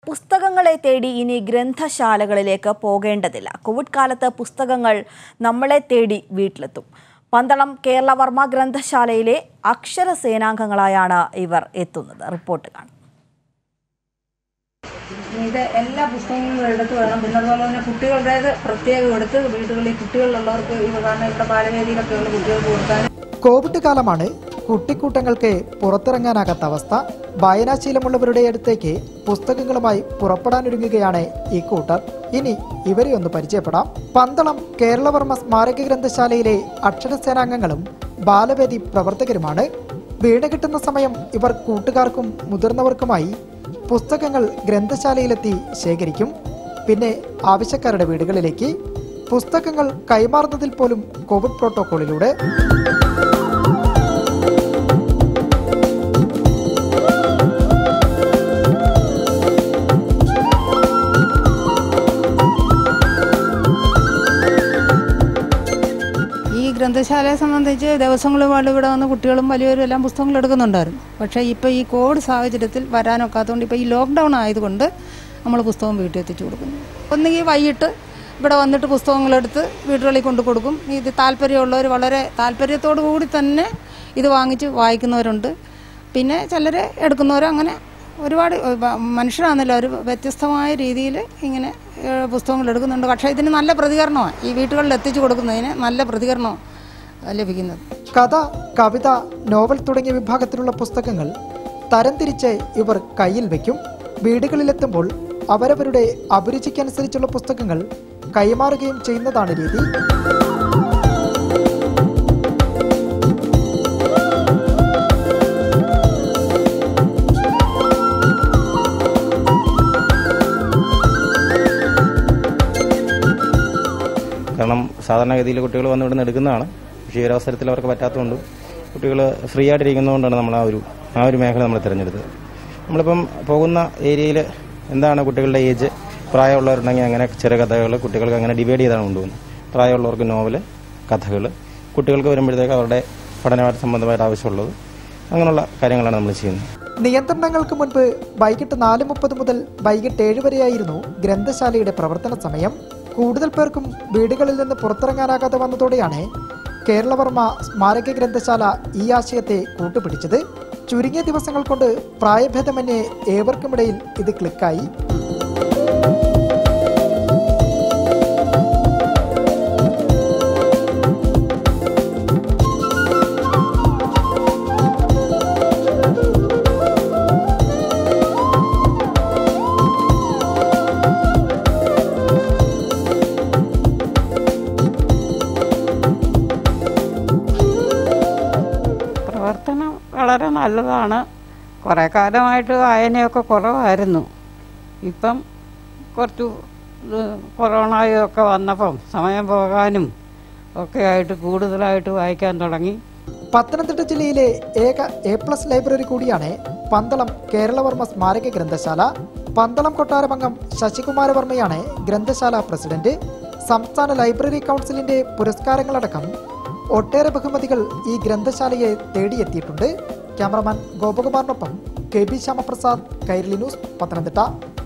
പുസ്തകങ്ങളെ തേടി ഇനി ഗ്രന്ഥശാലകളിലേക്ക് പോകേണ്ടതില്ല കോവിഡ് കാലത്ത് പുസ്തകങ്ങൾ നമ്മളെ തേടി വീട്ടിലെത്തും പന്തളം കേരളവർമ്മ ഗ്രന്ഥശാലയിലെ അക്ഷര സേനാംഗങ്ങളായാണ് ഇവർ എത്തുന്നത് റിപ്പോർട്ട് കാണാം ഇത് എല്ലാ പുസ്തകങ്ങളും എടുത്ത് വേണം പിന്നെ അതുപോലെ തന്നെ കുട്ടികളുടേത് പ്രത്യേകം എടുത്ത് വീടുകളിൽ കുട്ടികളുള്ളവർക്ക് ഇവ കാരണം ഇവിടെ ബാലവേദിയിലൊക്കെ ഉള്ള കുട്ടികൾക്ക് കൊടുക്കാൻ കോവിഡ് കാലമാണ് കുട്ടിക്കൂട്ടങ്ങൾക്ക് പുറത്തിറങ്ങാനാകാത്ത അവസ്ഥ വായനാശീലമുള്ളവരുടെ അടുത്തേക്ക് പുസ്തകങ്ങളുമായി പുറപ്പെടാനൊരുങ്ങുകയാണ് ഈ കൂട്ടർ ഇനി ഇവരെ ഒന്ന് പരിചയപ്പെടാം പന്തളം കേരളവർമ്മ സ്മാരക ഗ്രന്ഥശാലയിലെ അക്ഷരസേനാംഗങ്ങളും ബാലവേദി പ്രവർത്തകരുമാണ് വീട് കിട്ടുന്ന സമയം ഇവർ കൂട്ടുകാർക്കും മുതിർന്നവർക്കുമായി പുസ്തകങ്ങൾ ഗ്രന്ഥശാലയിലെത്തി ശേഖരിക്കും പിന്നെ ആവശ്യക്കാരുടെ വീടുകളിലേക്ക് പുസ്തകങ്ങൾ കൈമാറുന്നതിൽ പോലും കോവിഡ് പ്രോട്ടോക്കോളിലൂടെ ഈ ഗ്രന്ഥശാലയെ സംബന്ധിച്ച് ദിവസങ്ങൾ പാട് ഇവിടെ വന്ന് കുട്ടികളും വലിയവരും എല്ലാം പുസ്തകങ്ങൾ എടുക്കുന്നുണ്ടായിരുന്നു പക്ഷേ ഇപ്പോൾ ഈ കോവിഡ് സാഹചര്യത്തിൽ വരാനൊക്കാത്തതുകൊണ്ട് ഇപ്പോൾ ഈ ലോക്ക്ഡൗൺ ആയതുകൊണ്ട് നമ്മൾ പുസ്തകം വീട്ടിൽ എത്തിച്ചു കൊടുക്കുന്നു ഒന്നുകിൽ വൈകിട്ട് ഇവിടെ വന്നിട്ട് പുസ്തകങ്ങളെടുത്ത് വീടുകളിൽ കൊണ്ടു കൊടുക്കും ഇത് താല്പര്യമുള്ളവർ വളരെ താല്പര്യത്തോടു കൂടി തന്നെ ഇത് വാങ്ങിച്ച് വായിക്കുന്നവരുണ്ട് പിന്നെ ചിലർ എടുക്കുന്നവരും അങ്ങനെ ഒരുപാട് മനുഷ്യരാണല്ലോ ഒരു വ്യത്യസ്തമായ രീതിയിൽ ഇങ്ങനെ ഏഹ്, പുസ്തകങ്ങൾ എടുക്കുന്നുണ്ട് പക്ഷേ ഇതിന് നല്ല പ്രതികരണമാണ് ഈ വീട്ടുകളിൽ എത്തിച്ചു കൊടുക്കുന്നതിന് നല്ല പ്രതികരണമാണ് ലഭിക്കുന്നത് കഥ കവിത നോവൽ തുടങ്ങിയ വിഭാഗത്തിലുള്ള പുസ്തകങ്ങൾ തരംതിരിച്ച് ഇവർ കയ്യിൽ വയ്ക്കും വീടുകളിലെത്തുമ്പോൾ അവരവരുടെ അഭിരുചിക്കനുസരിച്ചുള്ള പുസ്തകങ്ങൾ കൈമാറുകയും ചെയ്യുന്നതാണ് രീതി കാരണം സാധാരണഗതിയിൽ കുട്ടികൾ വന്ന് ഇവിടുന്ന് എടുക്കുന്നതാണ് പക്ഷേ ഈ ഒരു അവസരത്തിൽ അവർക്ക് പറ്റാത്തതുകൊണ്ട് കുട്ടികൾ ഫ്രീ ആയിട്ടിരിക്കുന്നതുകൊണ്ടാണ് നമ്മൾ ആ ഒരു ആ ഒരു മേഖല നമ്മൾ തിരഞ്ഞെടുത്തത് നമ്മളിപ്പം പോകുന്ന ഏരിയയിൽ എന്താണ് കുട്ടികളുടെ ഏജ് പ്രായമുള്ളവരുണ്ടെങ്കിൽ അങ്ങനെ ചെറുകഥകൾ കുട്ടികൾക്ക് അങ്ങനെ ഡിവൈഡ് ചെയ്താണ് കൊണ്ടുപോകുന്നത് പ്രായമുള്ളവർക്ക് നോവല് കഥകൾ കുട്ടികൾക്ക് വരുമ്പോഴത്തേക്ക് അവരുടെ പഠനമായിട്ട് സംബന്ധമായിട്ട് ആവശ്യമുള്ളത് അങ്ങനെയുള്ള കാര്യങ്ങളാണ് നമ്മൾ ചെയ്യുന്നത് നിയന്ത്രണങ്ങൾക്ക് മുൻപ് വൈകിട്ട് നാല് മുപ്പത് മുതൽ വൈകിട്ട് ഏഴ് വരെയായിരുന്നു ഗ്രന്ഥശാലയുടെ പ്രവർത്തന സമയം കൂടുതൽ പേർക്കും വീടുകളിൽ നിന്ന് പുറത്തിറങ്ങാനാകാതെ വന്നതോടെയാണ് കേരളവർമ്മ സ്മാരക ഗ്രന്ഥശാല ഈ ആശയത്തെ കൂട്ടുപിടിച്ചത് ചുരുങ്ങിയ ദിവസങ്ങൾ കൊണ്ട് പ്രായഭേദമന്യേ ഏവർക്കുമിടയിൽ ഇത് ക്ലിക്കായി പ്രവർത്തനം വളരെ നല്ലതാണ് കുറേ കാലമായിട്ട് വായനയൊക്കെ കുറവായിരുന്നു ഇപ്പം കുറച്ച് ഇത് കൊറോണയൊക്കെ വന്നപ്പം സമയം പോകാനും ഒക്കെ ആയിട്ട് കൂടുതലായിട്ട് വായിക്കാൻ തുടങ്ങി പത്തനംതിട്ട ജില്ലയിലെ ഏക എ പ്ലസ് ലൈബ്രറി കൂടിയാണ് പന്തളം കേരളവർമ്മ സ്മാരക ഗ്രന്ഥശാല പന്തളം കൊട്ടാരമംഗം ശശികുമാരവർമ്മയാണ് ഗ്രന്ഥശാല പ്രസിഡന്റ് സംസ്ഥാന ലൈബ്രറി കൗൺസിലിന്റെ പുരസ്കാരങ്ങളടക്കം ഒട്ടേറെ ബഹുമതികൾ ഈ ഗ്രന്ഥശാലയെ തേടിയെത്തിയിട്ടുണ്ട് ക്യാമറമാൻ ഗോപകുമാറിനൊപ്പം K B Shyamaprasad Kairali news Pathanamthitta